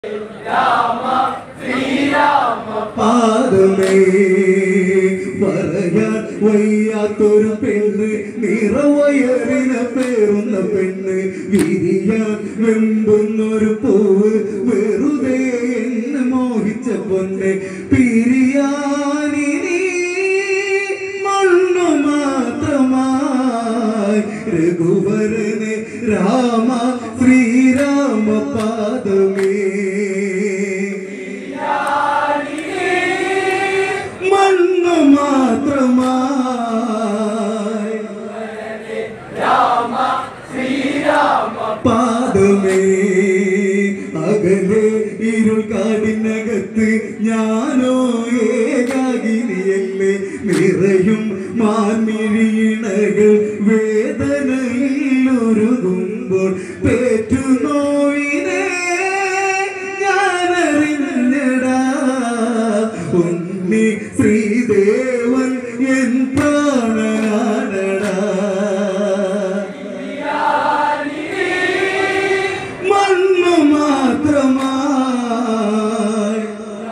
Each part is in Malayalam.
പാദമേ പറയാൻ വയ്യാത്തൊരു പെണ്ണ് നിറവയറിന പേറുന്ന പെണ്ണ് വിരിയാൻ വെമ്പുന്നൊരു പൂവ് വെറുതെ എന്നെ മോഹിച്ച പൊന്നെ പിരിയാനിനി മണ്ണു മാത്രമായി രഘുവരനെ രാമ ശ്രീരാമ പാദമേ മണ്ണു മാത്രമായി പാദമേ അകലെ ഇരുൾ കാടിനകത്ത് ഞാനോ ഏകാകിനിയല്ലേ നിറയും മാൻമിഴിയിണകൾ വേദനയിൽ ഒരുകുമ്പോൾ പേറ്റു നോവിനെ ഞാനറിഞ്ഞടാ ഉണ്ണി ശ്രീദേവൻ എൻ പ്രാണനാടടാ മണ്ണു മാത്രമായി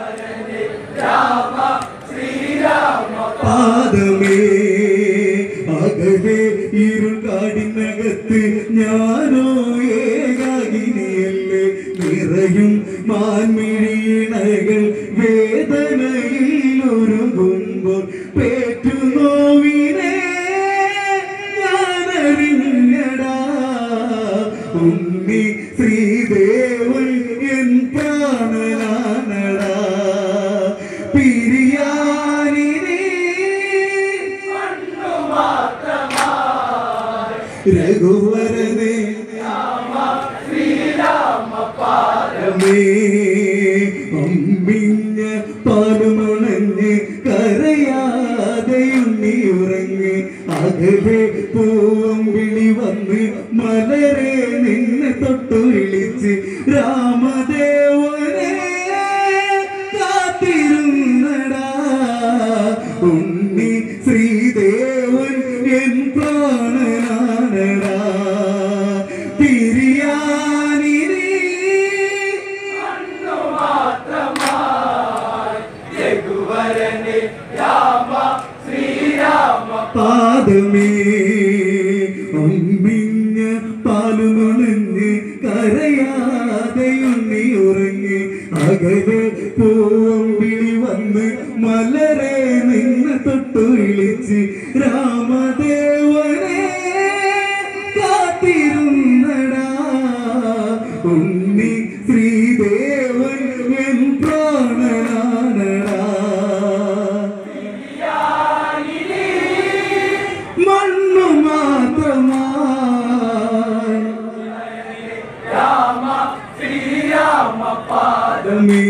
പാദമേ അകലെ ഇരുൾ കാടിനകത്ത് ഞാനോ ഏകാകിനിയല്ലേ നിറയും മാൻമിഴിയിണകൾ വേദനയിൽ ഒരുങ്ങുമ്പോൾ പേറ്റു നോവിനെ ഞാനറിഞ്ഞടാ ഉണ്ണി ശ്രീദേവൻ എൻ പ്രാണനാണടാ പിരിയാനിനെ രഘുവരനെ പാദമേ അമ്പിഞ്ഞ പാലുമുണഞ്ഞ് കരയാതെ ഉണ്ണി ഉറങ്ങ് അകലെ പൂവം വിളി വന്ന് മലരെ നിന്നെ തൊട്ടു വിളിച്ച് രാമദേവനെ കാത്തിരുന്നടാ ഉണ്ണി ശ്രീദേവൻ എൻ പ്രാണനാണടാ പിരിയാനിരി പാദമേ അമ്മിഞ്ഞ പാലുമുണഞ്ഞ് കരയാതെ ഉണ്ണി ഉറങ്ങി അകലെ പൂവം വിളി വന്ന് മലരെ നിന്ന് തൊട്ടു വിളിച്ച് രാമദേവനെ കാത്തിരുന്നടാ ഉണ്ണി ശ്രീദേവൻ എൻ പ്രാണനാണടാ മണ്ണു മാത്രമായി പാദമേ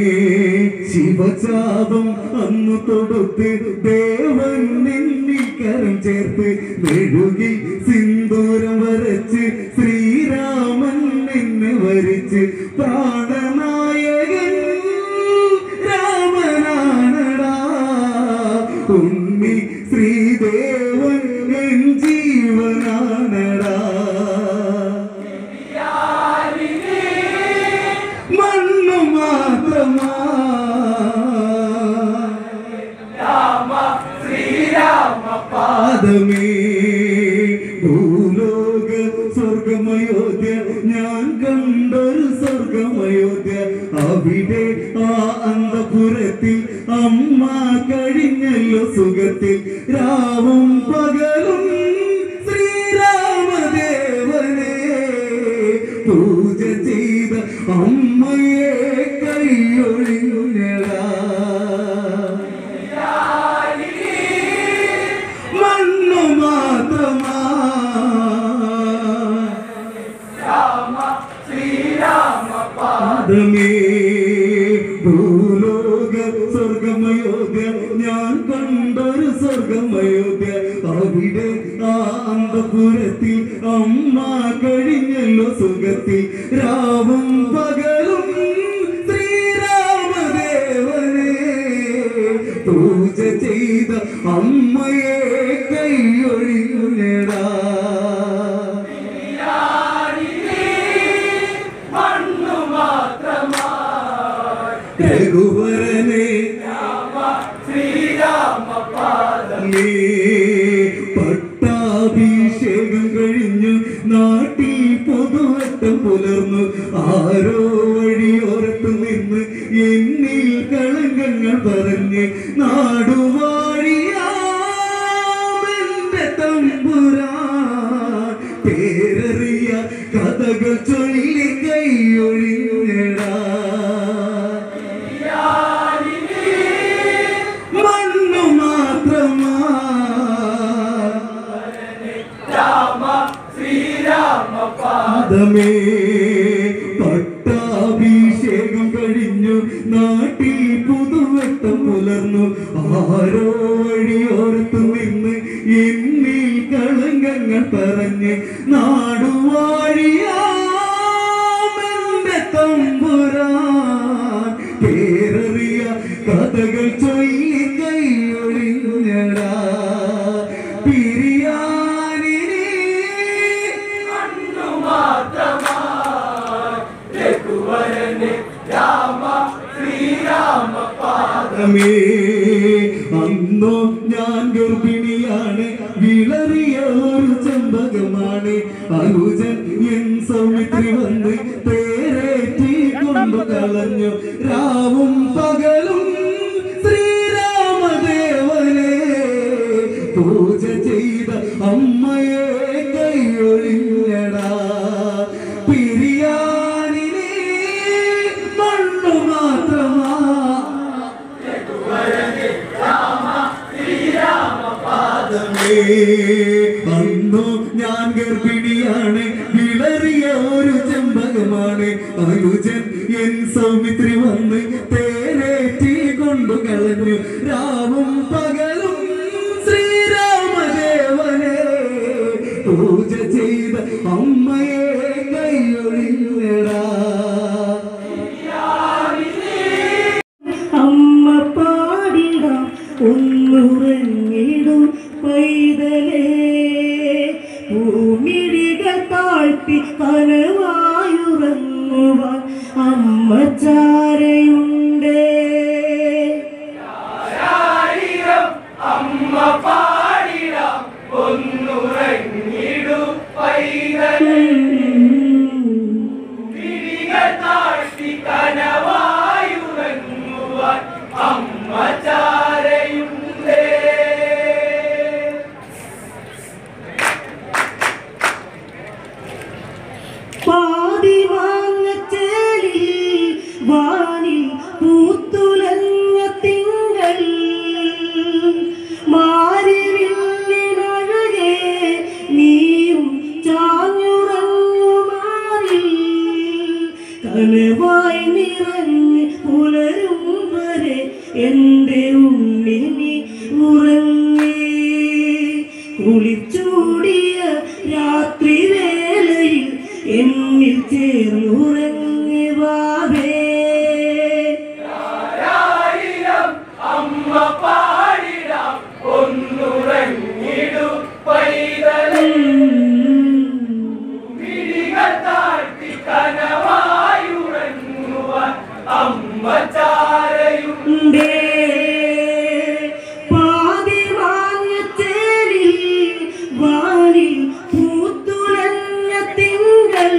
ശിവചാപം അന്നു തൊടുത്ത് ദേവൻ നിന്നിൽ കരം ചേർത്ത് മെഴുകി സിന്ദൂരം വരച്ച് ശ്രീരാമൻ നിന്നെ വരിച്ച് പ്രാണനായകൻ രാമനാണടാ ഉണ്ണി ശ്രീദേവൻ എൻ ജീവനാണടാ മണ്ണു മാത്രമാ പാദമേ ഭൂലോക സ്വർഗമയോധ്യ ഞാൻ കണ്ടൊരു സ്വർഗമയോധ്യ അവിടെ ആ അന്തപുരത്തിൽ അമ്മ കഴിഞ്ഞല്ലോ സുഖത്തിൽ രാവും പകലും ശ്രീരാമദേവനെ പൂജ ചെയ്ത അമ്മയെ കൈയൊഴിഞ്ഞടാ മണ്ണു മാത്രമാ പാദമേ ഭൂലോക സ്വർഗമയോധ്യ ഞാൻ കണ്ടൊരു സ്വർഗമയോധ്യ അവിടെ ആ അന്തപുരത്തിൽ അമ്മ കഴിഞ്ഞല്ലോ സുഖത്തിൽ രാവും പകലും ശ്രീരാമദേവനെ പൂജ ചെയ്ത അമ്മയെ കൈയൊഴിഞ്ഞടാ മണ്ണു മാത്രമാ രഘുവരനെ നീ പട്ടാഭിഷേകം കഴിഞ്ഞു നാട്ടിൽ പൊതുവട്ടം പുലർന്നു ആരോ വഴിയോരത്ത് നിന്ന് എന്നിൽ കളങ്കങ്ങൾ പറഞ്ഞ് നാടുവാഴിയാമെന്റെ തമ്പുരാ പേരറിയ കഥകൾ ചൊല്ലി കൈയൊഴിഞ്ഞടാ മണ്ണു മാത്രമാ പാദമേ പട്ടാഭിഷേകം കഴിഞ്ഞു നാട്ടിൽ പുതുവട്ടം പുലർന്നു ആരോ വഴിയോർത്ത് നിന്ന് എന്നിൽ കളങ്കങ്ങൾ പറഞ്ഞ് നാടുവാഴിയാമെന്റെ തമ്പുരാൻ പേരറിയ കഥകൾ ചൊല്ലി കൈയൊഴിഞ്ഞടാ പിരിയാനിനി പാദമേ അന്നോ ഞാൻ ഗർഭിണിയാണ് വിളറിയ ഒരു ചെമ്പകമാണ് അനുജൻ എൻ സൗമിത്രി വന്ന് പേരേറ്റി കൊണ്ടു കളഞ്ഞു രാവും പകലും ശ്രീരാമദേവനെ പൂജ ചെയ്ത അമ്മയെ കൈയൊഴിഞ്ഞടാ പിരിയാനിനെ മണ്ണു മാത്രമാ പാദമേ അന്നു ഞാൻ ഗർഭിണിയാണ് വിളറിയ ഒരു ചെമ്പകമാണ് അനുജൻ എൻ സൗമിത്രി വന്ന് തേരേറ്റി കൊണ്ടു കളഞ്ഞു രാവും പകലും ശ്രീരാമദേവനെ പൂജ ചെയ്ത അമ്മയെ കൈയൊഴിഞ്ഞടാ അമ്മ പാടിടാം ഒന്നുറങ്ങിടും പൈതലേ ഭൂമിഴികൾ താഴ്ത്തി കനവായുറങ്ങുവാൻ അമ്മ ചാരയുണ്ട് പാതിമാങ്ങച്ചേലിൽ വാനിൽ പൂത്തുലഞ്ഞ തിങ്കൾ മാരിവില്ലിനഴകെ നീയും ചാഞ്ഞുറങ്ങുമാറിൽ കനവായി നിറഞ്ഞ് പുലരും വരെ എൻ്റെ ഉണ്ണിനി ഉറങ്ങി കുളിച്ചൂടിയ രാത്രി വേളയിൽ എന്നിൽ ചേർന്നുറങ്ങി വാവേ ഉണ്ടേ പാതിവാങ്ങച്ചേലിൽ വാനിൽ പൂത്തുലഞ്ഞ തിങ്കൾ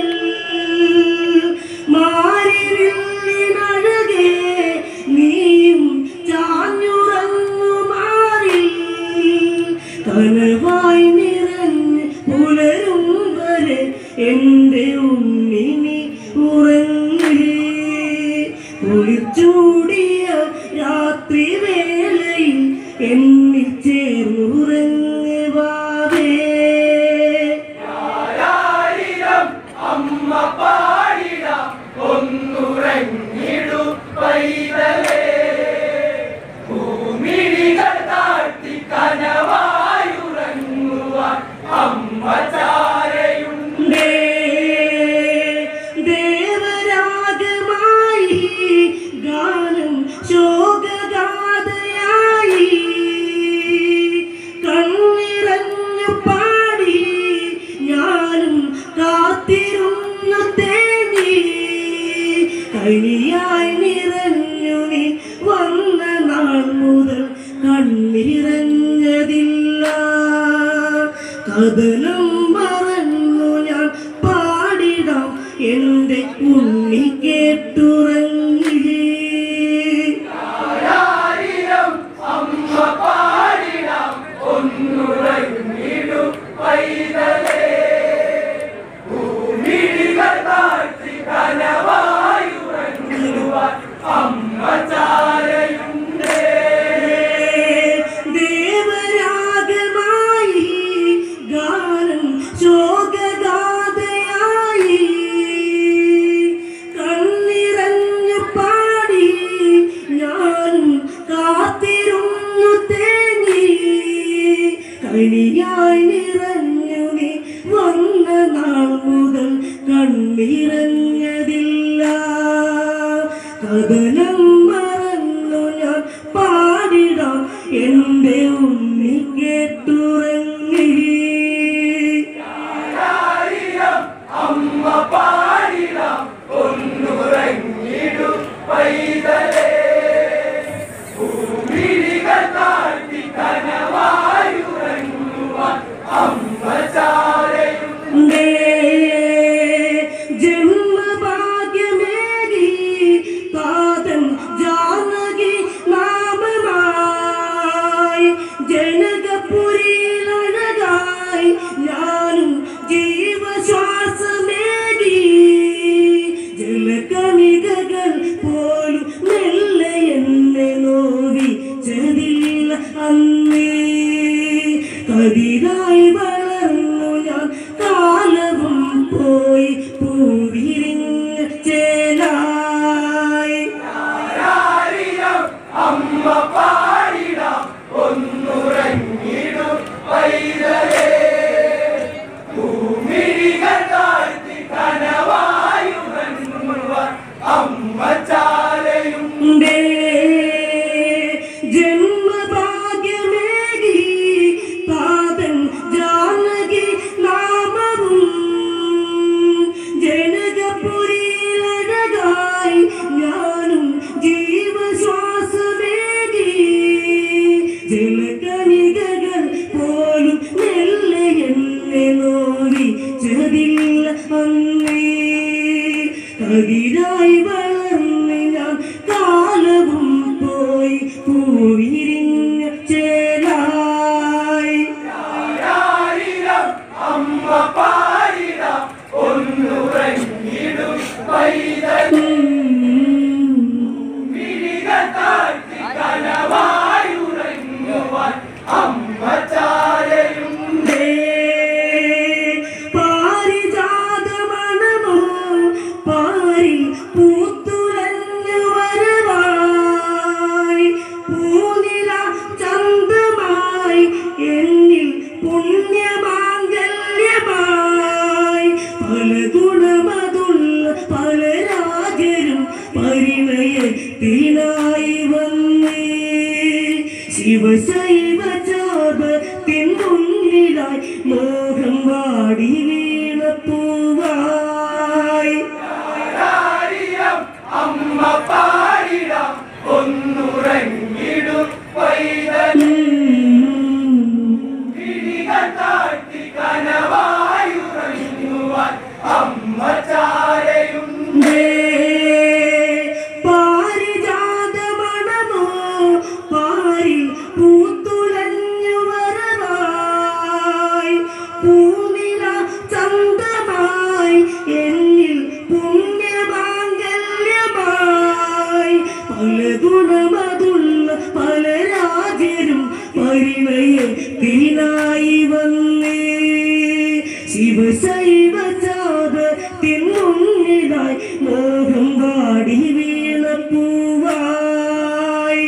മാരിവില്ലിനഴകെ നീയും ചാഞ്ഞുറങ്ങു മാറി കനവായി നിറഞ്ഞ് പുലരും വരെ എൻ്റെ ഉണ്ണിനി ഉറങ്ങി കുളിച്ചൂടിയ രാത്രി വേളയിൽ എന്നിൽ ചേർന്നുറങ്ങി വാവേ ദേ ദേവരാഗമായി ഗാനം ശോകഗാഥയായി കണ്ണിറഞ്ഞു പാടി ഞാനും കാത്തിരുന്നു തേങ്ങി കനിയായി നിറഞ്ഞ നിറഞ്ഞു നീ വന്ന നാൾ മുതൽ കണ്ണിറഞ്ഞതില്ല കഥനം മറന്നു ഞാൻ പാടിടാം എൻ്റെ ഉണ്ണി കേട്ടുറങ്ങിയേ ദേവരാഗമായി ഗാനം ശോകഗാഥയായി കണ്ണിറഞ്ഞു പാടി ഞാനും കാത്തിരുന്നു തേങ്ങി കണിയായി നിറഞ്ഞു നീ വന്ന നാൾ മുതൽ കണ്ണിറഞ്ഞതില്ല കഥനം മറന്നു ഞാൻ പാടിടാം എൻ്റെ ഉണ്ണി കേട്ടുറങ്ങി ദേ ജന്മഭാഗ്യമേകി പാദം ജാനകി നാമമായി ജനകപുരിയിലഴകായി ഞാനും ജീവശ്വാസമേകി ജലകണികകൾ പോലും മെല്ലെ എന്നെ നോവി ചതില്ല അന്നേ കതിരായി വളർന്നു ഞാൻ കാലവും പോയി പൂവിരിഞ്ഞ ചേലായി ദേ ജന്മഭാഗ്യമേകി പാദം ജാനകി നാമവും ജനകപുരിയിലഴകായി ഞാനും ജീവശ്വാസമേകി ജലകണികകൾ പോലും മെല്ലെ എന്നെ നോവി ചതില്ല അന്നേ കതിരായി വളർന്ന് ഞാൻ കാലവും പോയി പൂവിരിഞ്ഞ ചേലായി പാരിജാതമണമോ പാരിൽ പൂത്തുലഞ്ഞു വരവായി പൂനില ചന്തമായി എന്നിൽ പുണ്യമാംഗല്യമായി പല ഗുണമതുള്ള പല രാജരും പരിണയത്തിനായി വന്നേ ശിവശൈവ ചാപത്തിൻ മുന്നിലായി മോഹം വാടി വീണ പൂവായി പാരിജാതമണമോ പാരിൽ പൂത്തുലഞ്ഞു വരവായി പൂനില ചന്തമായി എന്നിൽ പുണ്യമാംഗല്യമായി പല ഗുണമതുള്ള പല രാജരും പരിണയത്തിനായി വന്നേ ശിവശൈവ ചാപത്തിൻ മുന്നിലായി മോഹം വാടി വീണ പൂവായി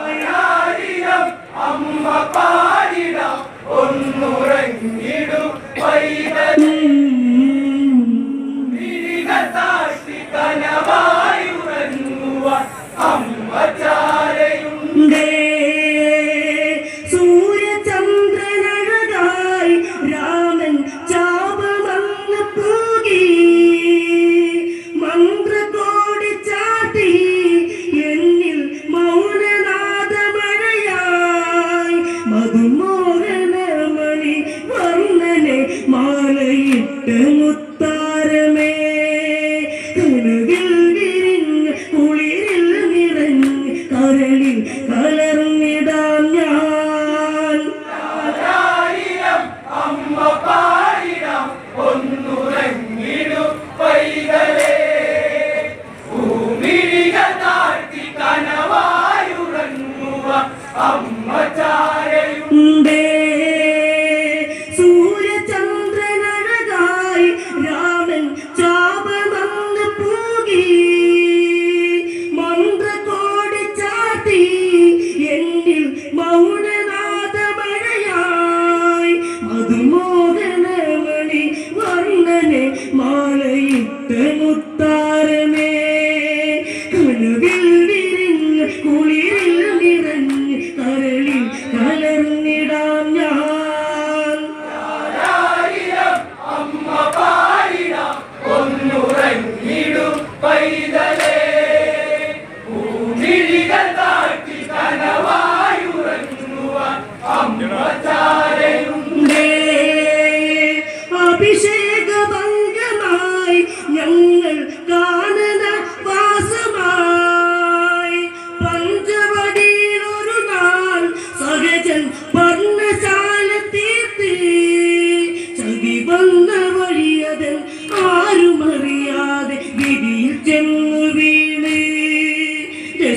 ദേ സൂര്യചന്ദ്രനഴകായി രാമൻ ചാപമങ്ങ് പൂകി മന്ത്രകോടി ചാട്ടി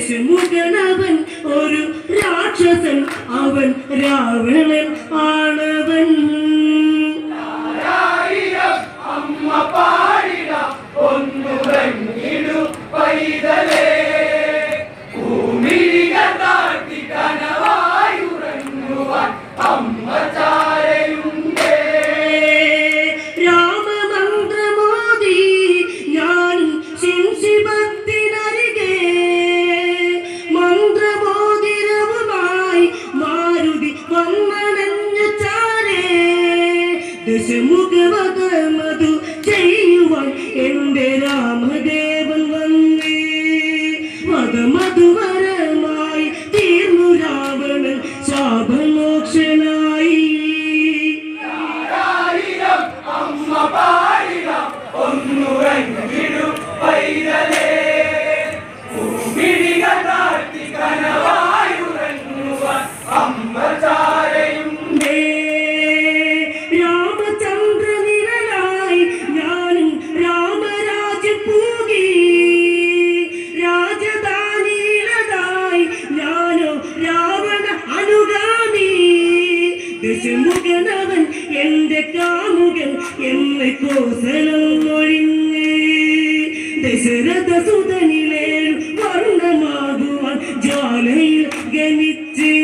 ദശമുഖനവൻ ഒരു രാക്ഷസൻ അവൻ രാവണൻ ആണവൻ രാമമന്ത്രമോദി ഞാൻ ശിംശിബത്തിനരികെ മന്ത്രമോതിരവുമായി മാരുതി വന്നണഞ്ഞു ചാരേ ദശമുഖവത മധു ചെയ്യുവാൻ എന്റെ രാമദേവൻ വന്നേ മതമധുവരമായി തീർന്നു രാവണൻ ശാപമോക്ഷനായി ദേ, രാമചന്ദ്രനിരനായി ഞാനും രാമരാജ്യം പൂകി രാജധാനിയിലതായി ഞാനോ രാവണ അനുഗാമി ദശമുഖനവൻ എന്റെ കാമുകൻ എന്നെ കോസലം ഒഴിഞ്ഞ് ദശരഥ സുതനിലേ വർണ്ണമാകുവാൻ ജ്വാലയിൽ ഗണിച്ച്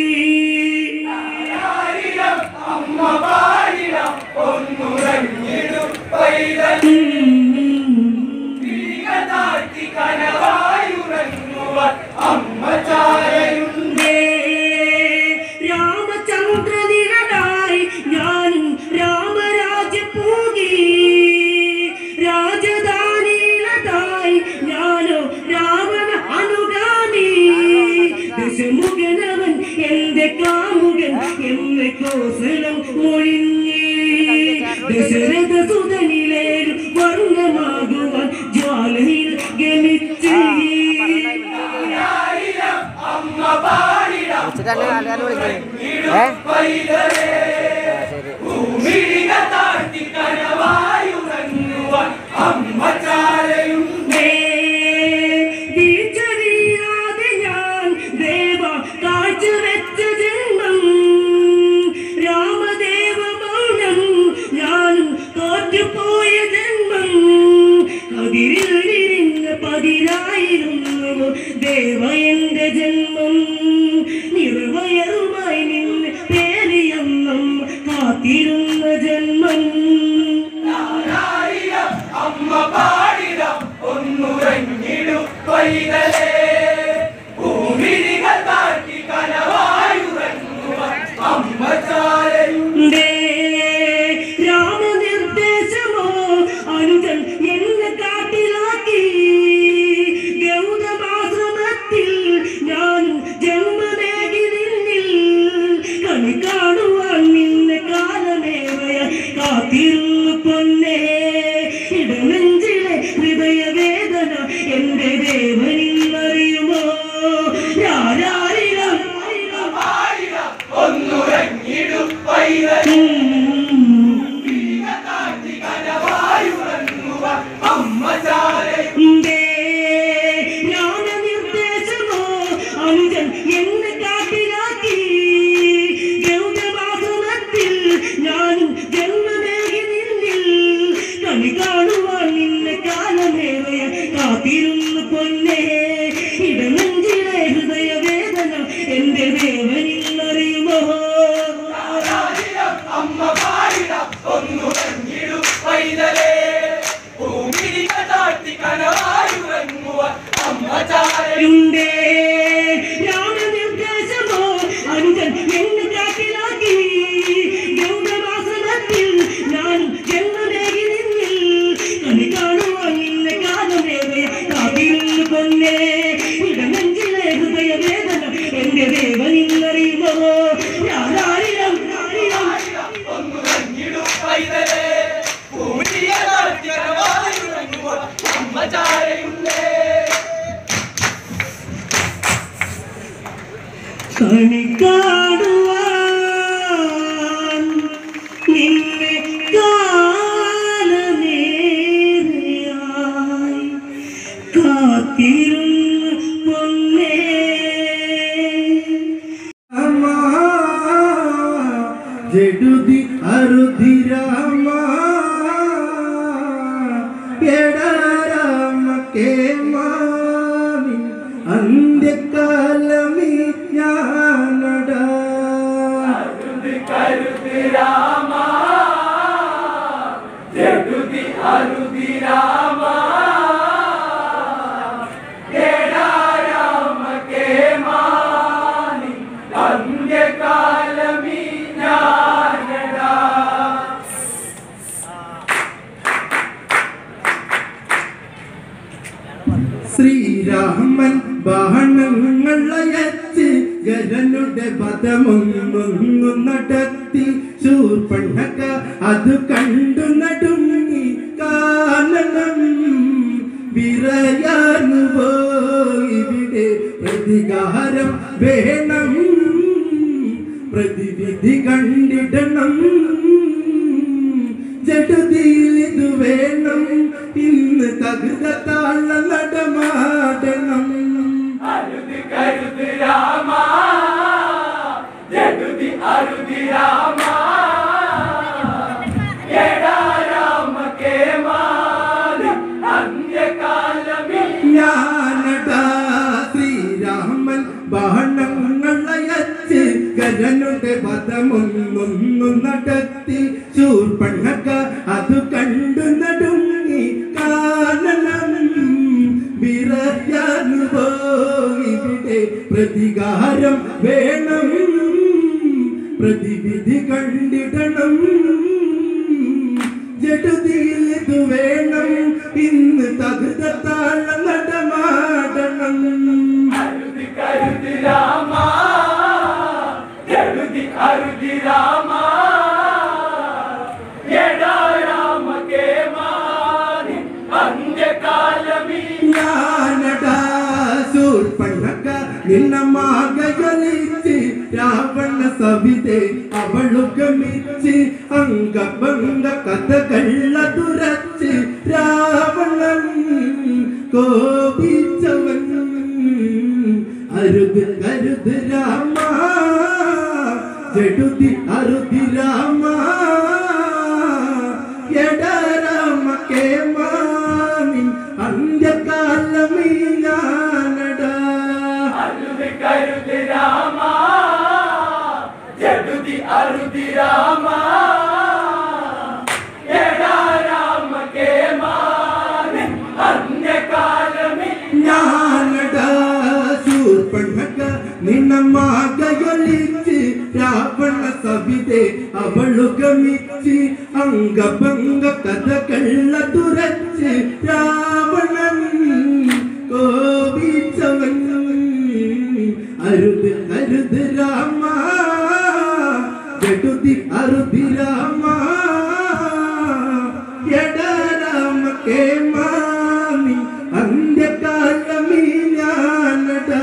രാമചന്ദ്രനിരനായി ഞാനും രാമരാജ്യ പൂകി രാജധാനിയിലതായി ഞാനോ രാവണ അനുഗാമി ദശമുഖനവൻ എന്റെ കാമുകൻ എന്നെ കോസലം മൊഴിഞ്ഞേ ദശരഥ സുതനിലേ വർണ്ണമാകുവാൻ ജ്വാലയിൽ ഗമിച്ച് ഉച്ചക്കന്നെ ആൾക്കാർ വിളിക്കുന്നത് ഏ ആ, ശരി വീഴ്ചവീഴാതെ ഞാൻ ദേവ കാഴ്ചവെച്ച ജന്മം രാമദേവ മൗനം ഞാനും തോറ്റുപോയ ജന്മം കതിരിൽ വിരിഞ്ഞ പതിരായിരുന്നു ദേവ എന്റെ ജന്മം നിർവയറുമായി നിന്ന് പേരിയെന്നും കാത്തിരുന്ന ജന്മം ദേ, രാമനിർദ്ദേശമോ അനുജൻ എന്നെ കാട്ടിലാക്കി ഗൗതമാശ്രമത്തിൽ ഞാനും ജന്മനേകി നിന്നിൽ കണി കാണുവാൻ നിന്നെ കാലമേറയ കാത്തിരുന്നു പൊന്നേ ഇടനെഞ്ചിലെ ഹൃദയവേദന എന്റെ ദേവനിൽ അറിയുമോ രാരാരിരം രാമനിർദ്ദേശമോ അനുജൻ എന്നെ കാട്ടിലാക്കി ഗൗതമാശ്രമത്തിൽ ഞാനും ജന്മനേകി നിന്നിൽ കണി കാണുവാൻ നിന്നെ കാലമേറയ കാത്തിരുന്നു പൊന്നേ ഇടനെഞ്ചിലെ ഹൃദയവേദന എന്റെ ദേവനിൽ അറിയുമോ ഉണ്ടേ രാമനിർദ്ദേശമോ അനുജൻ എന്നെ കാട്ടിലാക്കി ഗൗതമാശ്രമത്തിൽ ഞാൻ ജന്മനേകി നിന്നിൽ കണി കാണുവാൻ നിന്നെ കാലമേറെ കാത്തിരുന്നു കൊന്നേ ഇടനെഞ്ചിലെ ഹൃദയവേദന എന്റെ ദേവനിൽ അറിയുമോ രാധാരിരം കണി കാണുവാൻ നിന്നെ കാലമേറെയായി കാത്തിരുന്ന് പൊന്നേ ജഡുതി അരുതി രാമ എടാ രാമ കേമാനി അന്ത്യകാലമീ ഞാനടാ ശ്രീരാമൻ ബാണങ്ങളയച്ച് ഗരനുടെ പദമൊന്നൊന്നു നടത്തി ശൂർപ്പണക അത് കണ്ടു നടുങ്ങി കാനനം വിറയാർന്നു പോയിവിടെ പ്രതികാരം വേണം പ്രതിവിധി കണ്ടിടണം ജഡതിയിൽ ഇത് വേണം ഇന്ന് തകൃത താള നടമാടണം ഞാനടാ ശ്രീരാമൻ ബാണങ്ങളയച്ച് ഗജനുടെ പദമൊന്നൊന്നു നടത്തി ശൂർപ്പണക അത് കണ്ടു നടുങ്ങി കാനനം വിറയാന്നു പോയിവിടെ പ്രതികാരം വേണം പ്രതിവിധി കണ്ടിടണം ജഡുതിയിൽ ഇത് വേണം ഇന്ന് തകൃത താഴ നടമാടണം ഞാനടാ ശൂർപ്പണക നിന്ന മാകലിച്ച് രാവണ സവിതെ അവളു ഗമിച്ച് അംഗഭംഗ കഥകള തുരച്ച് രാവണൻ കോപിച്ചവൻ അരുത് കരുത് രാമ ജഡുതി അരുതി രാമ എട രാമ കേമാനി അന്ത്യകാലമീ ഞാനടാ ഞാനടാ ശൂർപ്പണക നിന്ന മാകയൊലിച്ച് രാവണ സവിതെ അവളു ഗമിച്ച് അംഗഭംഗ കഥകള തുരച്ച് രാവണൻ കോപിച്ചവൻ അരുത് അരുത് രാമ ജഡുതി അരുതി രാമ എട രാമ കേമാനി അന്ത്യകാലമീ ഞാനടാ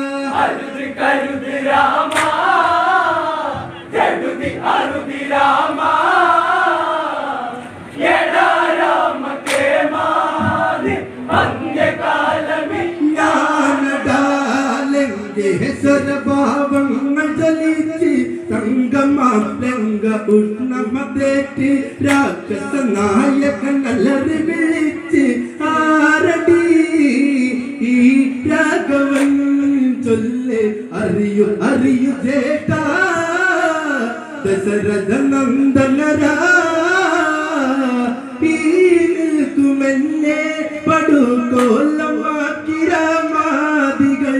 ാവങ്ങൾ ചലിച്ച് സംഗമാം രംഗ ഉഷ്ണമതേറ്റ് രാക്ഷസ നായകൻ അലറി വിളിച്ച് ആരടി ഈ രാഘവൻ ചൊല്ല് അറിയു അറിയു ചേട്ട ദശരഥ നന്ദനരാ ഈ നിൽക്കുമെന്നെ പടുകോലമാക്കി രാമാദികൾ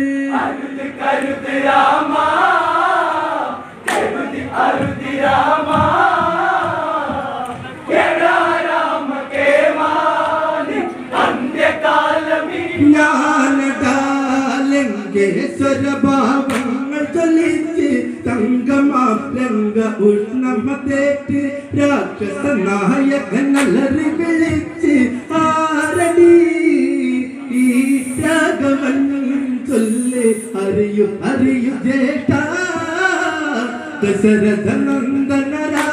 ജ്ഞാനകാലങ്കേശ്വര ഭാവങ്ങൾ ചൊല്ലിച്ച് സംഗമാം രംഗ ഉഷ്ണമതേറ്റ് രാക്ഷസ നായകൻ അലറി വിളിച്ച് ആരടി ഈ രാഘവൻ ചൊല്ല് അറിയു അറിയു ജ്യേഷ്ഠ ദശരഥ നന്ദനരാ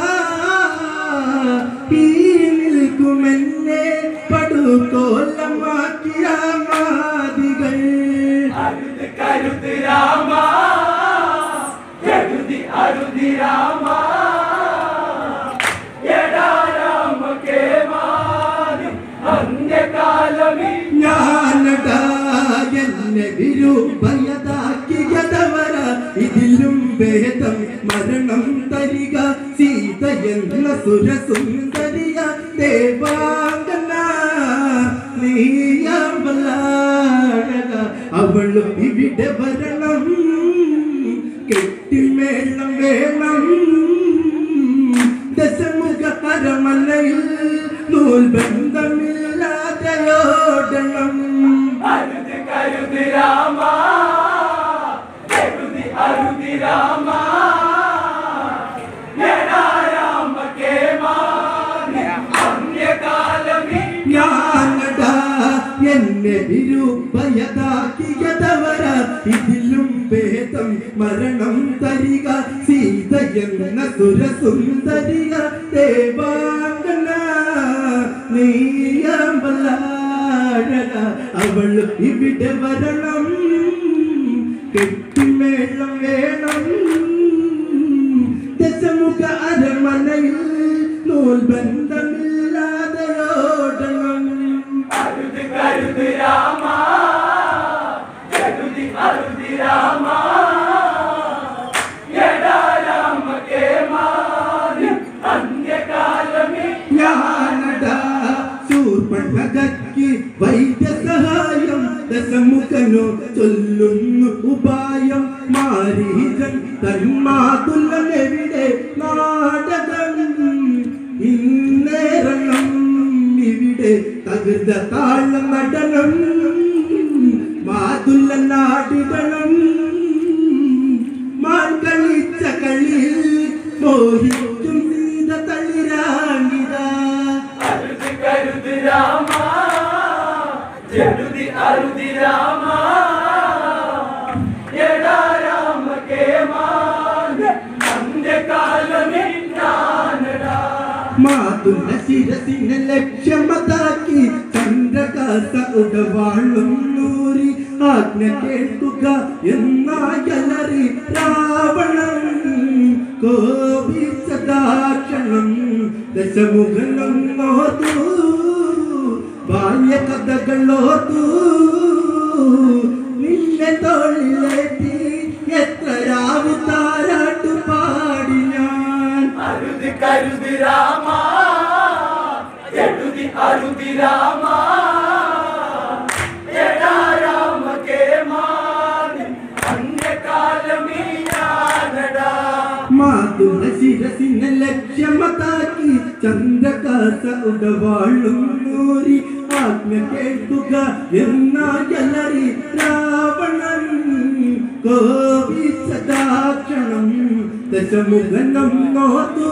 ഈ നിൽക്കുമെന്നെ പടുകോലമാക്കിയ മാതികൾ കരുത് രാമ കരുതി അരുതി രാമ ഞാനട എന്നെ വിരൂപയതാക്കിയതവര ഇതിലും ഭേദം മരണം തരിക സീത എന്ന സുരസുന്ദരിയ ദേവാംഗന നീയാമ്പലാടക അവളും ഇവിടെ വരണം കെട്ടിമേളം വേണം ദശമുഖ അരമലയിൽ നൂൽ ബന്ധമില്ലാതെയോടണം ഞാനട എന്നെ വിരൂപയതാക്കിയതവര ഇതിലും ഭേദം മരണം തരിക സീത എന്ന സുരസുന്ദരിക ദേവാംഗന നീയാമ്പലാഴക അവൾ ഇവിടെ വരണം കെട്ടിമേളം വേണം ദശമുഖ അരമനയിൽ നൂൽ ബന്ധമില്ലാതെയോടണം ഞാനട ശൂർപ്പണകയ്ക്ക് വൈദ്യസഹായം ദശമുഖനോ ചൊല്ലുന്നു ഉപായം മാരീജൻ തന്മാതുല്ലെവിടെ നാടകം ഇന്നേറണം ഇവിടെ തകൃത താളം നടനം മാതുല്ല നാടിടണം മാൻ കളിച്ച കളിയിൽ മോഹിക്കും സീത തളിരാങ്ങിതാ മാതുല്ല ശിരസിനെ ലക്ഷ്യമതാക്കി ചന്ദ്രകാസ ഉടവാളും നൂരി ആജ്ഞ കേൾക്കുക എന്നായലറി രാവണൻ കോപിച്ചതാക്ഷണം ദശമുഖനം നോതൂ ബാല്യകഥകളോതൂ നിന്നെ തോളിലേറ്റി എത്ര രാവു താരാട്ടു പാടി ഞാൻ മാതുല ശിരസിനെ ലക്ഷ്യമതാക്കി ചന്ദ്രകാസ ഉടവാളും നൂരി ആജ്ഞ കേൾക്കുക എന്നായലറി രാവണൻ കോപിച്ചതാക്ഷണം ദശമുഖനം നോത്തു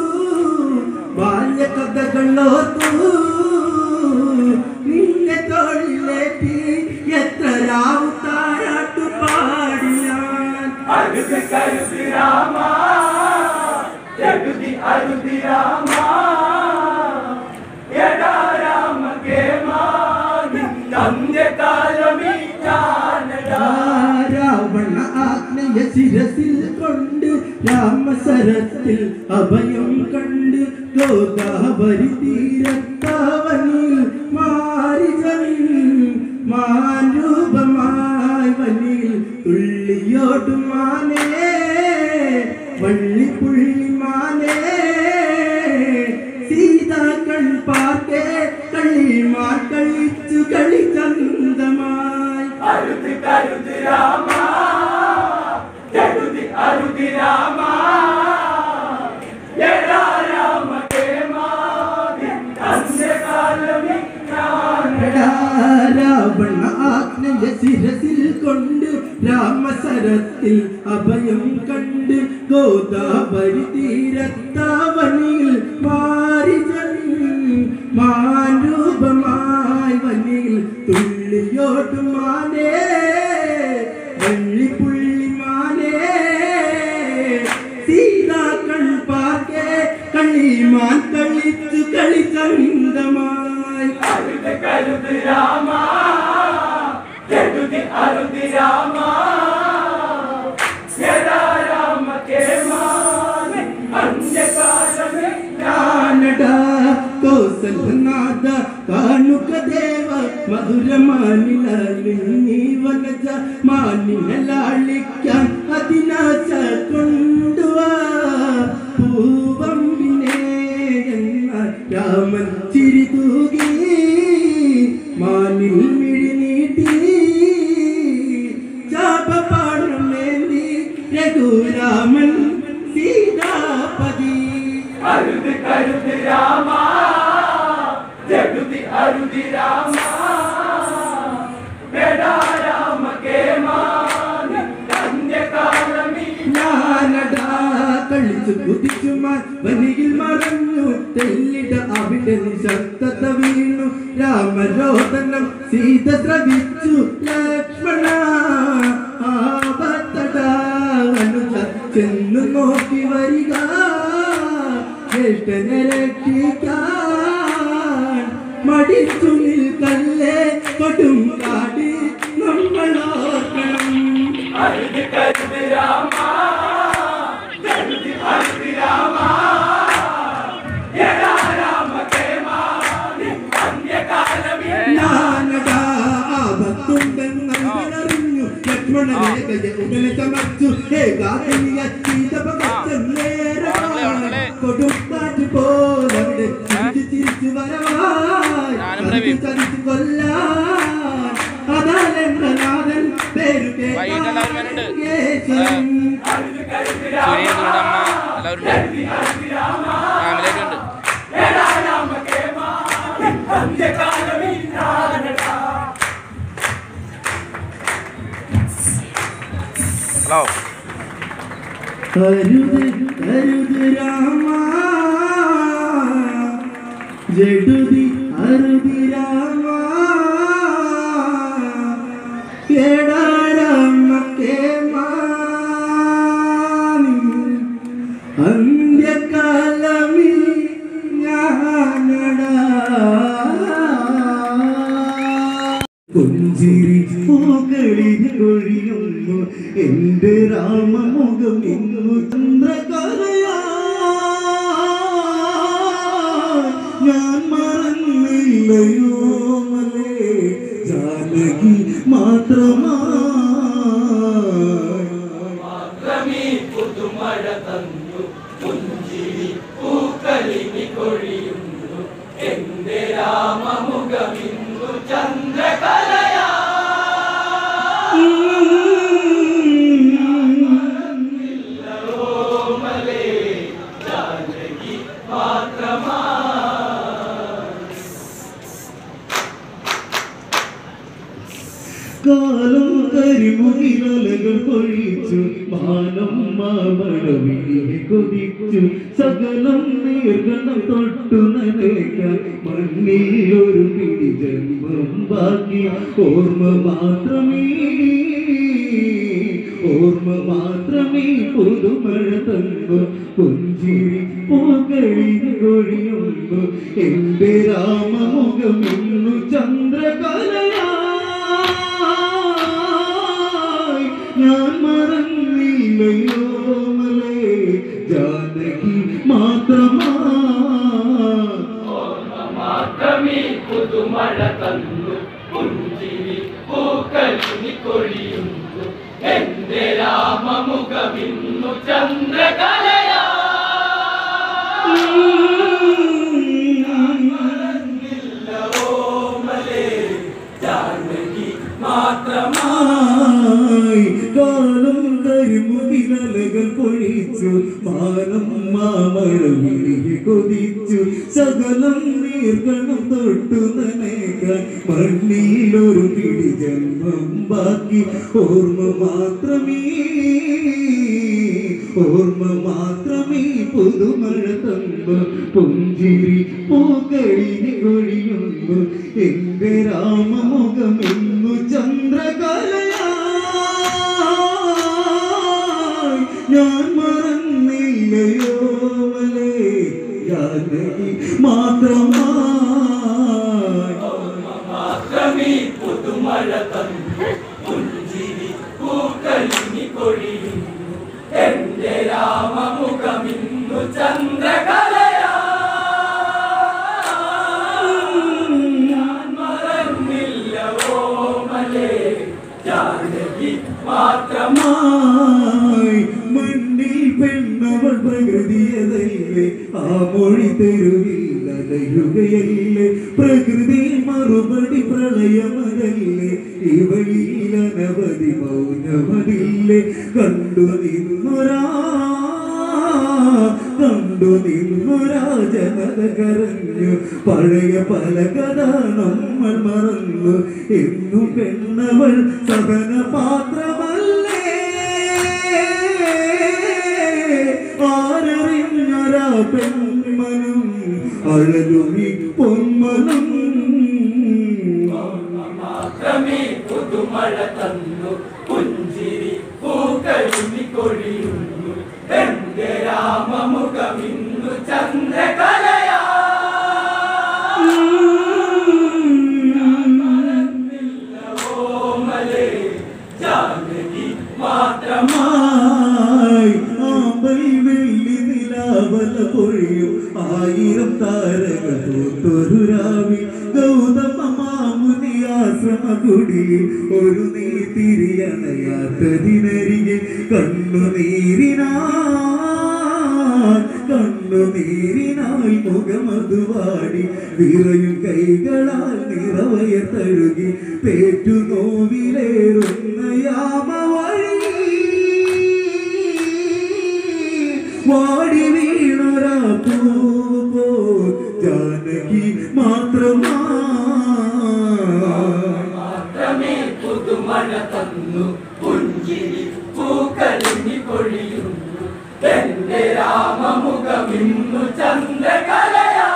ബാല്യകഥകളോത്തു നിന്നെ തോളിലേറ്റി എത്ര രാവു താരാട്ടു പാടി ഞാൻ രാവണ ആജ്ഞയ ശിരസിൽ കൊണ്ട് രാമസരത്തിൽ അഭയം കണ്ട് ഗോദാവരി തീരത്താവനിൽ മാരിജൻ മാരൂപമായി വനിൽ തുള്ളിയോടും മാനേ വള്ളിപ്പുള്ളി മാനേ സീതാക്കൾ പാർക്കേ കളിമാർ കളിച്ചു കളി ചന്തമായി രാവണ ആജ്ഞയ ശിരസിൽ കൊണ്ട് രാമസരത്തിൽ അഭയം കണ്ട് ഗോദാവരി തീരത്താവനിൽ മാരിജൻ മാരൂപമായി വനിൽ തുള്ളിയോട്ടു മാനേ വള്ളിപ്പുള്ളി മാനേ സീതാക്കൾ പാർക്കേ കളിമാൻ കളിച്ചു കളി ചന്തമായി കാനഡ കോസൽനാഥ കാണുക ദേവ മധുരമാനില നീ വനജ മാനിലാളിക്കാൻ അതിനാശ കൊണ്ടുവാ പൂവമ്പിനെ എന്നാൽ രാമൻ ചിരി തൂകി മാനിൽ മിഴി നീട്ടി ജാപപാഠമേന്തി രഘുരാമൻ സീതാപതി അരുത് കരുത് രാമ ജഗതി അരുതി രാമ വേടാ രാമ കേമാനി അന്യകാലമി ഞാനടാ കളിച്ചു കുതിച്ചു വനിയിൽ മറഞ്ഞു തെല്ലിട അവിടെ നിശബ്ദത വീണു രാമരോദനം സീത ദ്രവിച്ചു ലക്ഷ്മണ ആപത്തടാ അനുജ ചെന്നു നോക്കി വരിക ജ്യേഷ്ഠനെ രക്ഷിക്കാൻ മടിച്ചു നിൽക്കല്ലേ കൊടും കാടി നമ്മൾ ഓർക്കണം അരുത് കരുത് രാമ ജഗതി അരുതി രാമ വേടാ രാമ കേമാനി അന്യകാലമി ഞാനടാ ആപത്തുണ്ടെന്നറിഞ്ഞു ലക്ഷ്മണരേഖയെ ഉടനെ ചമച്ചു ഏകാഗ്നിയ കൊടുക്കാറ്റ് പോലവിടെ ചിരിച്ചു ചിരിച്ചു വരവായി ചതിച്ചു ചതിച്ചു കൊല്ലാൻ അതാലെന്റെ നാഥൻ പേരു വൈകിട്ട് എല്ലാവരും വരുന്നുണ്ട്. കേശവൻ അരുത് കരുത് സുനിയുടെ അമ്മ എല്ലാവരും ഫാമിലി ആയിട്ട് ഉണ്ട് വേടാ രാമ കേമാനി അന്യകാലമി നാരണടാ ഹലോ അരുത് അരുത് രാമ ജഡുതി അരുതി രാമ കേടാരാമക്കെ അന്ത്യകാലമി ഞാനടാ പുഞ്ചിരി പൂക്കളിൽ കൊഴിയുന്നു എന്റെ രാമമുഖം ഇന്നു ചന്ദ്രകലയാ ഞാൻ മറന്നില്ലയോ മലേ ജാനകി മാത്രമാ മാത്രമീ പുതുമഴ തന്നു പുഞ്ചിരി പൂക്കളിനി കൊഴിയുന്നു എന്റെ രാമമുഖമിന്നു ചന്ദ്രകലയാ ഓമലേ ജാനകി മാത്രമാ കാലം കരിമുകിലകൾ പൊഴിച്ചു മാനം മാമഴവിളിയെ കൊതിച്ചു സകലം നീർഗണം തൊട്ടു നനയ്ക്കാൻ മണ്ണിൽ ഒരു പിടി ജന്മം ബാക്കി ഓർമ്മ മാത്രമേ ഓർമ്മ മാത്രമേ പുതുമഴ തന്നു പുഞ്ചിരി പൂക്കളിന് കൊഴിയുന്നു എന്റെ രാമമുഖം ഇന്നു ചന്ദ്രകലയായി ഞാൻ മറന്നില്ലയോ മലേ ജാനകി മാത്രമാ മാത്രമീ പുതുമഴ തന്നു പുഞ്ചിരി പൂക്കളിനി കൊഴിയുന്നു എന്റെ രാമമുഖമിന്നു ചന്ദ്രകലയാ ഓമലേ ജാനകി മാത്രമാ ായി കാലം കരിമുകിലകൾ പൊഴിച്ചു മാനം മാമഴവിളിയെ കൊതിച്ചു സകലം നീർക്കണം തൊട്ടു നനേക്കാൻ മണ്ണിലൊരു പിടി ജന്മം ബാക്കി ഓർമ്മ മാത്രമേ ഓർമ്മ മാത്രമേ പുതുമഴ തന്നു പുഞ്ചിരി പൂക്കളിന് കൊഴിയുന്നു എന്റെ രാമമുഖം എന്നു ചന്ദ്രകലയായി ഞാൻ മറന്നില്ലയോ മലേ ജാനകി മാത്രമായി മാത്രമീ പുതുമഴ തന്നു പുഞ്ചിരി പൂക്കളിനി കൊഴിയുന്നു എന്റെ രാമമുഖമിന്നു ചന്ദ്രകലയാ മാത്രമായി മണ്ണിൽ പെണ്ണവൾ പ്രകൃതിയതല്ലേ ആ മൊഴി തെരുവിൽ അലയുകയല്ലേ പ്രകൃതി മറുപടി പ്രളയമതല്ലേ ഇവളിൽ അനവധി മൗനമതില്ലേ കണ്ടു നിന്നൊരാ കണ്ടു നിന്നൊരാ ജനത കരഞ്ഞു പഴയ പല കഥ നമ്മൾ മറന്നു എന്നു പെണ്ണവൾ സഹന പാത്രമല്ലേ ആരറിഞ്ഞൊരാ പെൺമനം അഴലുമി പൊന്മനം മാത്രമേ പുതുമഴ തന്നു പുഞ്ചിരി പൂക്കളിനി കൊഴിയുന്നു എന്റെ രാമമുഖമിന്നു ചന്ദ്രകലയാ ഓമലേ ജാനകി മാത്രമാ മായി ആമ്പൽ വെള്ളി നിലാവല പൊഴിയും ആയിരം താരകൾ പൂത്തൊരു രാവി ഗൗതമ മാമുനി ആശ്രമ കുടിയിൽ ഒരു നീ തിരിയണയാത്തതിനരികെ കണ്ണുനീരിനാ കണ്ണുനീരിനാൽ മുഖമതുവാടി വിറയും കൈകളാൽ നിറവയ തഴുകി പേറ്റു നോവിലേറുന്ന യാമവഴി വാടി വീണൊരാ പൂവോ ജാനകി മാത്രമാ മാത്രമേ പുതുമഴ തന്നു പുഞ്ചിരി പൂക്കളിനി പൊഴിയുന്നു എന്റെ രാമമുഖമിന്നു ചന്ദ്രകലയാ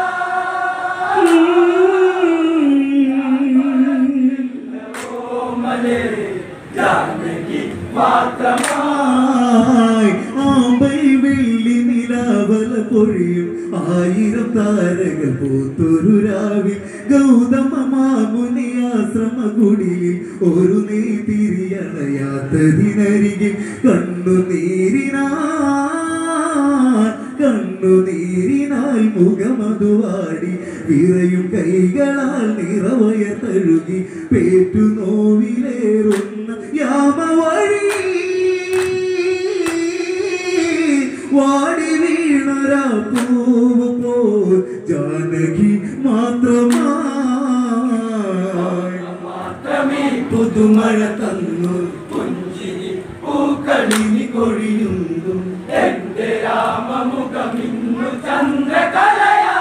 ഓമലേ ജാനകി മാത്രമാ ായി ആമ്പൽ വെള്ളി നിലാവല പൊഴിയും ആയിരം താരകൾ പൂത്തൊരു രാവിൽ ഗൗതമ മാമുനി ആശ്രമ കുടിയിൽ ഒരു നീ തിരിയണയാത്തതിനരികെ കണ്ണുനീരിനാ കണ്ണുനീരിനാൽ മുഖമതുവാടി വിറയും കൈകളാൽ നിറവയ തഴുകി പേറ്റു നോവിലേറുന്ന യാമവഴി വാടി വീണൊരാ പൂവ് പോ ജാനകി മാത്രമായി മാത്രമേ പുതുമഴ തന്നു പുഞ്ചിരി പൂക്കളിനി കൊഴിയുന്നു എന്റെ രാമമുഖമിന്നു ചന്ദ്രകലയാ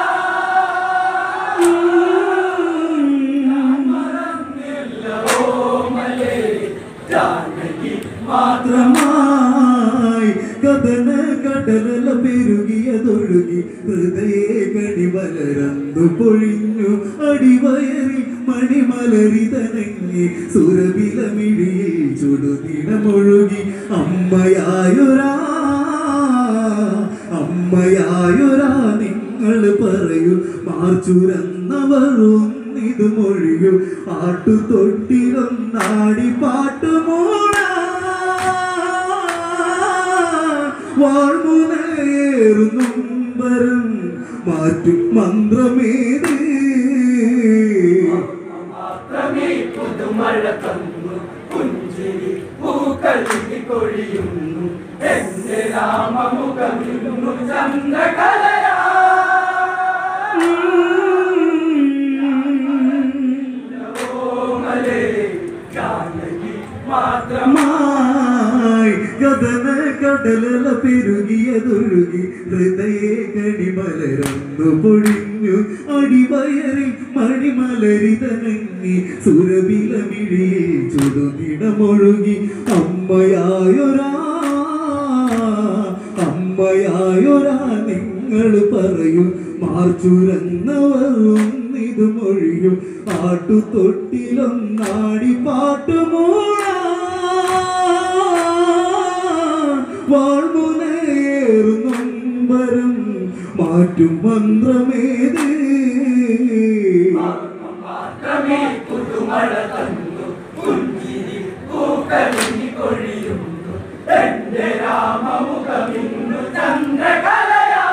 മറന്നില്ല ഓമലേ ജാനകി മാത്രമായി കഥന കടലല പെരുകിയതൊഴുകി ഹൃദയ കണിമലരന്തു പൊഴിഞ്ഞു അടിവയറിൽ മണിമലരിതനങ്ങി സുരവിലമിഴിയിൽ ചുടുതിടമൊഴുകി അമ്മയായൊരാ അമ്മയായൊരാ നിങ്ങൾ പറയൂ മാർച്ചുരന്നവറും ഇത് മൊഴിയു ആട്ടു തൊട്ടിലൊന്നാടി പാട്ടുമോണ വാഴ്മുനയേറുന്നുംബരം മാറ്റും മന്ത്രമേത് മാത്രമേ പുതുമഴ തന്നു പുഞ്ചിരി പൂക്കളിനി കൊഴിയുന്നു എന്റെ രാമമുഖമിന്നു ചന്ദ്രകലയാ ഓമലേ ജാനകി മാത്രമാ മായി കഥന കടലല പെരുകിയതൊഴുകി ഹൃദയ കണിമലരന്നു പൊഴിഞ്ഞു അടിവയറിൽ മണിമലരിതനങ്ങി സുരവിലമിഴിയിൽ ചുടുതിടമൊഴുകി അമ്മയായൊരാ അമ്മയായൊരാ നിങ്ങൾ പറയൂ മാർച്ചുരന്നവരും ഇത് മൊഴിയും ആട്ടു തൊട്ടിലൊന്നാടി പാട്ടുമോള വാഴ്മുനയേറുന്നമ്പരം മാറ്റും മന്ത്രമേത് മാത്രമേ പുതുമഴ തന്നു പുഞ്ചിരി പൂക്കളിനി കൊഴിയുന്നു എന്റെ രാമമുഖമിന്നു ചന്ദ്രകലയാ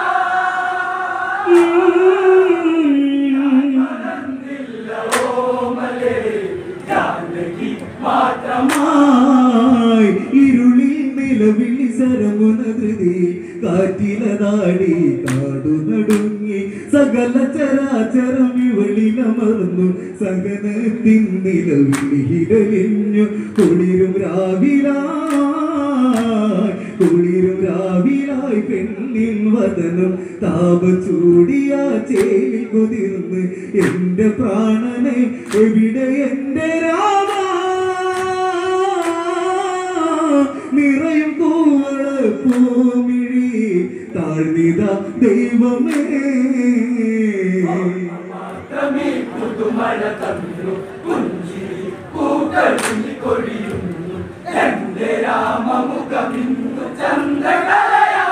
മറന്നില്ല ഓമലേ ജാനകി മാത്രമാ മായി കാറ്റിലതാടി കാടു നടുങ്ങി സകല ചരാചരം ഇവളിലമർന്നു സഹനത്തിൻ നിലവിളിരലിഞ്ഞു കുളിരും രാവിലായി കുളിരും രാവിലായി പെണ്ണിൻ വദനം താപ ചൂടിയ ചേലിൽ കുതിർന്ന് എന്റെ പ്രാണനെ എവിടെ എന്റെ രാമ നിറയും കൂവള പൂമിഴി താഴ്ന്നിത ദൈവമേ മാത്രമേ പുതുമഴ തന്നു പുഞ്ചിരി പൂക്കളിൽ കൊഴിയുന്നു എന്റെ രാമമുഖമിന്നു ചന്ദ്രകലയാ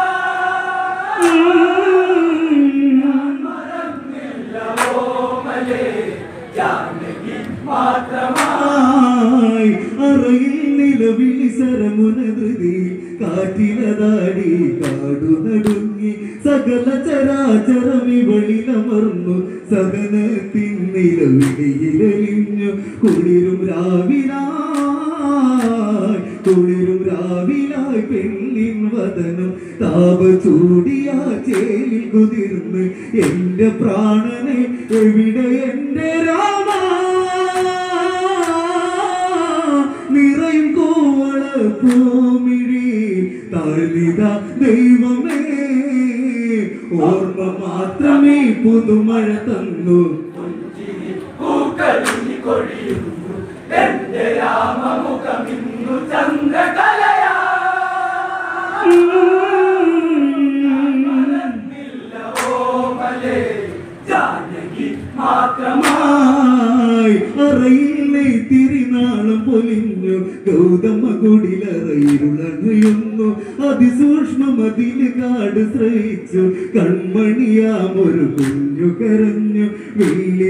ഓമലേ ജാനകി മാത്രമാ ആയി അറയിൽ നിലവിളി സരമുനധൃതി കാറ്റിലതാടി കാടു നടുങ്ങി സകല ചരാചരം ഇവളിലമർന്നു സകനത്തിൻ നിലവിളിയിരലിഞ്ഞു കുളിരും രാവിലായി കുളിരും രാവിലായി പെണ്ണിൻ വദനം താപ ചൂടിയ ചേലിൽ കുതിർന്ന് എന്റെ പ്രാണനെ എവിടെ എന്റെ രാമ നിറയും കോവള പൂമിഴി താഴ്ന്നിത ദൈവമേ ഓർമ്മ മാത്രമേ പുതുമഴ തന്നു പുഞ്ചിരി പൂക്കളിൽ കൊഴിയുന്നു എന്റെ രാമമുഖമിന്നു ചന്ദ്രകലയാ ഓമലേ ജാനകി മാത്രമാ ായി അറയിലെ തിരുനാളം പൊലിഞ്ഞു ഗൗതമ കുടിലറയിരുളണയുന്നു അതിസൂക്ഷ്മമതില് കാട് ശ്രയിച്ചു കൺമണിയാം ഒരു കുഞ്ഞു കരഞ്ഞു വെള്ളി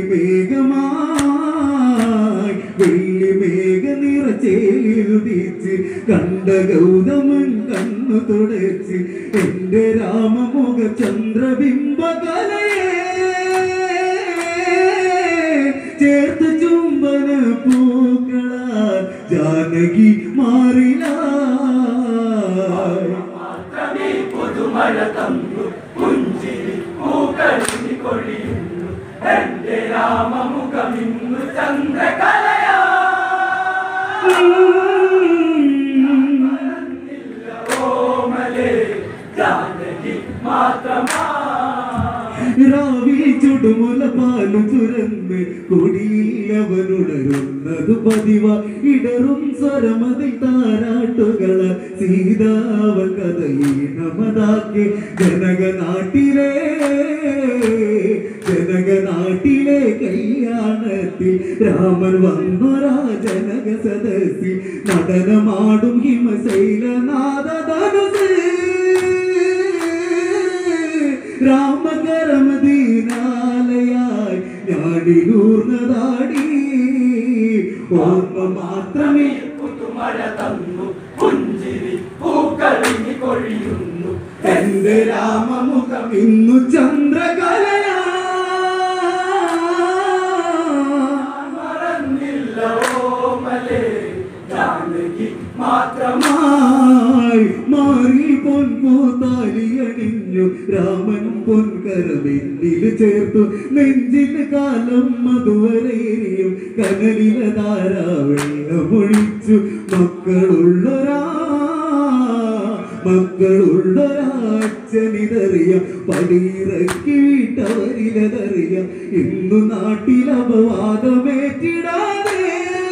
മേഘമായി വെള്ളി മേഘ നിറച്ചേലിരുതിച്ച് കണ്ട ഗൗതമൻ കണ്ണു തുടച്ച് എന്റെ രാമമുഖ ചന്ദ്രബിംബ ചേർത്ത് ചുംബന പൂക്കളാൽ ജാനകി മാറില മാത്രമേ പുതുമഴ തന്നു പുഞ്ചിരി പൂക്കളിൽ കൊഴിയുന്നു എന്റെ രാമമുഖമിന്നു ചന്ദ്രകലയാ ഓമലേ ജാനകി മാത്രമാ രാവിൽ ചുടുമുല പാലു തുറന്ന് കൊടിയിൽ അവനുണരുന്നത് പതിവ ഇടറും സ്വരമതിൽ താരാട്ടുകള സീതാവ കഥയീണമതാക്കി ജനകനാട്ടിലെ ജനകനാട്ടിലെ കല്യാണത്തിൽ രാമൻ വന്നൊരാ ജനക സദസ്സിൽ നടനമാടും ഹിമശൈലനാഥനുസ് രാമകരമദീനാലയായി ഞാടിലൂർന്നതാടി ഓർമ്മ മാത്രമേ പുതുമഴ തന്നു പുഞ്ചിരി പൂക്കളിൽ കൊഴിയുന്നു എന്റെ രാമമുഖം ഇന്നു ചന്ദ്രകലയാ മറന്നില്ല ഓമലേ ജാനകി മാത്രമാ മായി മാറി പൊൻപൂത്താലിയണിഞ്ഞു രാമൻ പൊൻകരമെന്നിൽ ചേർത്തു നെഞ്ചിൽ കാലം മധുവരേറിയും കനലില ധാരാവെള്ളമൊഴിച്ചു മക്കളുള്ളൊരാ മക്കളുള്ളൊരാച്ചനിതറിയ പടിയിറക്കി വീട്ടവരിലതറിയ ഇന്നു നാട്ടിൽ അപവാദമേറ്റിടാതെ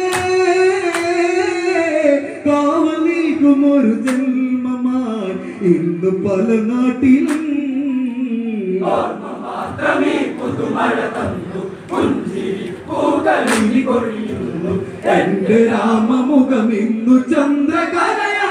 കാവൽ നിൽക്കും ഒരു ജന്മമായി ഇന്ന് പല നാട്ടിലും ഓർമ്മ മാത്രമേ പുതുമഴ തന്നു പുഞ്ചിരി പൂക്കളിൽ കൊഴിയുന്നു എന്റെ രാമമുഖം ഇന്നു ചന്ദ്രകലയാ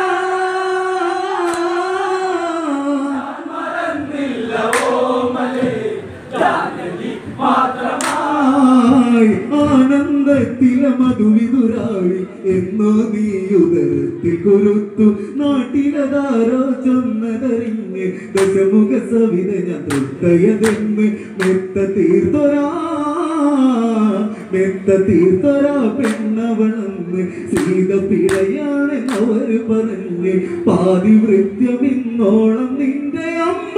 മറന്നില്ല ഓമലേ ജാനകി മാത്രമാ ആയി ആനന്ദത്തിലെ മധുവിതുരാവി എന്നോ നീ ഉദരത്തിൽ കുരുത്തു നാട്ടിലതാരോ ചൊന്നതറിഞ്ഞ് ദശമുഖ സവിത ഞാൻ തൃത്തയതെന്ന് മെത്ത തീർത്തൊരാ മെത്ത തീർത്തൊരാ പെണ്ണവളന്ന് സീത പിഴയാണെന്ന് അവര് പറഞ്ഞ് പാതിവൃത്യം ഇന്നോളം നിന്റെ അമ്മ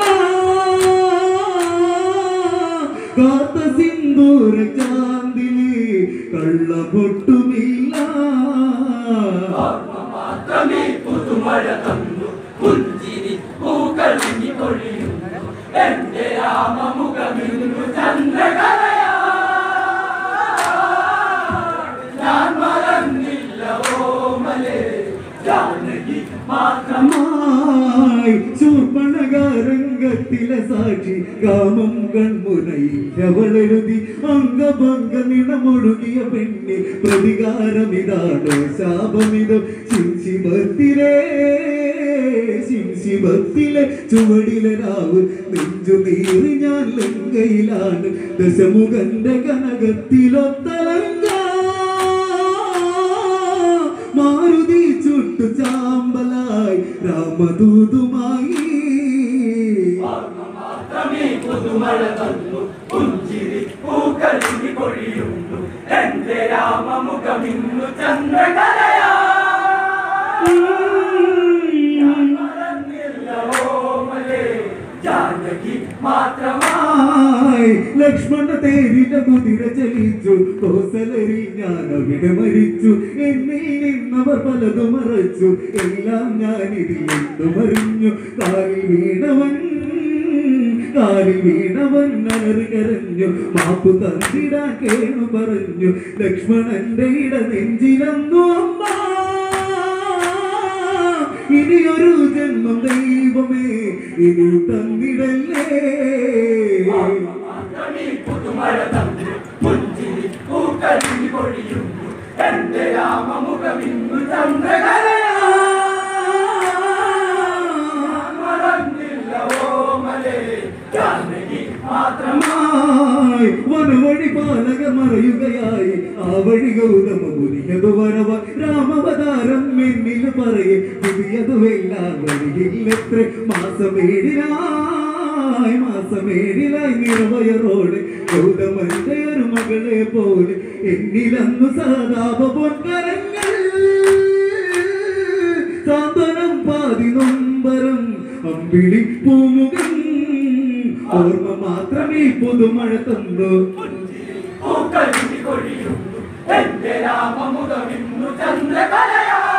കാത്ത സിന്ദൂര ചാന്ദിനി കള്ള പൊട്ടുമില്ല മാത്രമേ പുതുമഴ തന്നു പുഞ്ചിരി പൂക്കളിനി കൊഴിയുന്നു എന്റെ രാമമുഖമിന്നു ചന്ദ്രകലയാ ഞാൻ മറന്നില്ല ഓമലേ ജാനകി മാത്രം മായി ശൂർപ്പണകാരംഗത്തിലെ സാക്ഷി കാമം കൺമുനയിലവളെഴുതി അംഗഭംഗ നിണമൊഴുകിയ പെണ്ണിൽ പ്രതികാരമിതാണോ ശാപമിതോ ശിംശിമത്തിലെ ശിംശിമത്തിലെ ചുവടിലെ രാവ് നെഞ്ചു നീറി ഞാൻ ലങ്കയിലാണ് ദശമുഖന്റെ കനകത്തിലൊത്തലങ്ക മാരുതി ചുട്ടു ചാമ്പലായി രാമദൂതുമായി മാത്രമേ പുതുമഴ തന്നു പുഞ്ചിരി പൂക്കളിനി കൊഴിയുന്നു എന്റെ രാമമുഖമിന്നു ചന്ദ്രകലയാ ഞാൻ മറന്നില്ല ഓമലേ ജാനകി മാത്രമാ ായി ലക്ഷ്മണ തേരിട്ട കുതിര ചലിച്ചു കോസലരി ഞാൻ അവിടെ മരിച്ചു എന്നിൽ നിന്നവർ പലതും മറച്ചു എല്ലാം ഞാൻ ഇതിൽ നിന്നും അറിഞ്ഞു കാലിൽ വീണവൻ കാലിൽ വീണവൻ അലറി കരഞ്ഞു മാപ്പു തന്നിടാൻ കേണു പറഞ്ഞു ലക്ഷ്മണന്റെ ഇട നെഞ്ചിലന്നു അമ്മ ഇനിയൊരു ജന്മം ദൈവമേ ഇനി തന്നിടല്ലേ മാത്രമേ പുതുമഴ തന്നു പുഞ്ചിരി പൂക്കളിനി കൊഴിയുന്നു എന്റെ രാമമുഖമിന്നു ചന്ദ്രകലയാ ഞാൻ മറന്നില്ല ഓമലേ ജാനകി മാത്രമാ ായി വനവഴി പാലക മറയുകയായി ആ വഴി ഗൗതമ മുനിയതു വരവ രാമവതാരം എന്നിൽ പറയെ പുതിയതുമെല്ലാം വഴിയില്ലെത്ര മാസമേടിലായി മാസമേടിലായി നിറവയറോടെ ഗൗതമന്റെ ഒരു മകളെ പോലെ എന്നിലന്നു സഹതാപ പൊൻകരങ്ങൾ സാന്ത്വനം പാതി നൊമ്പരം അമ്പിളി പൂമുഖം ഓർമ്മ മാത്രമേ പുതുമഴ തന്നു പൂക്കളിനി കൊഴിയുന്നു എന്റെ രാമമുഖമിന്നു ചന്ദ്രകലയാ